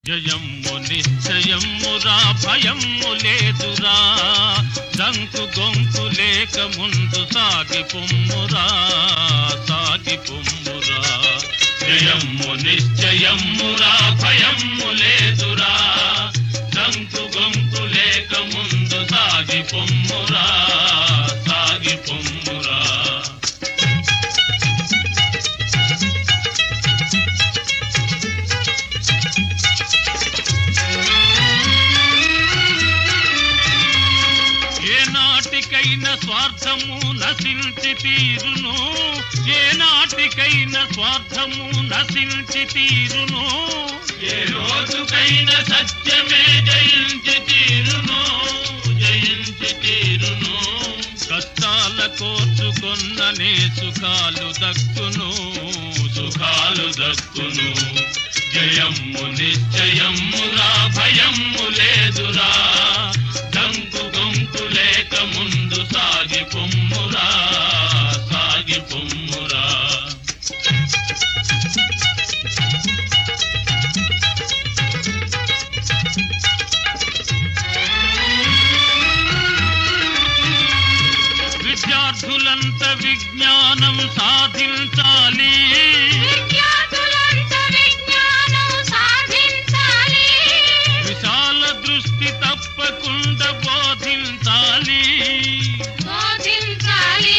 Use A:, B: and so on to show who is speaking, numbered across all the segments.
A: జయము నిశ్చయమురా భయము లేదురా దంకు గొంకు లేక ముందు సాగి పొమ్మురా సాగి పొమ్మురా జయము నిశ్చయమురా భయము లేదురా దంకు గొంకు లేక ముందు సాగి పొమ్మురా సాగి పొమ్మురా ఏ నాటికైన స్వార్థము నశించి తీరును ఏ నాటికైన స్వార్థము నశించి తీరును ఏ రోజుకైన సత్యమే జయించి తీరును జయించి తీరును కష్టాల కోర్చుకొన్ననే సుఖాలు దక్కును సుఖాలు దక్కును జయమ్ము నిశ్చయమ్మురా భయమ్ము లేదురా దంకు గొంకు లేక ముందు సాగి పొమ్మురా సాగి పొమ్మురా విద్యార్థులంత విజ్ఞానం సాధించాలి
B: విద్యార్థులంత విజ్ఞానం సాధించాలి
A: విశాల దృష్టి తప్పకుండా బోధించాలి
B: బోధించాలి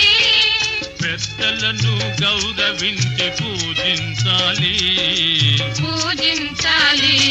A: పెద్దలను గౌరవించి పూజించాలి
B: పూజించాలి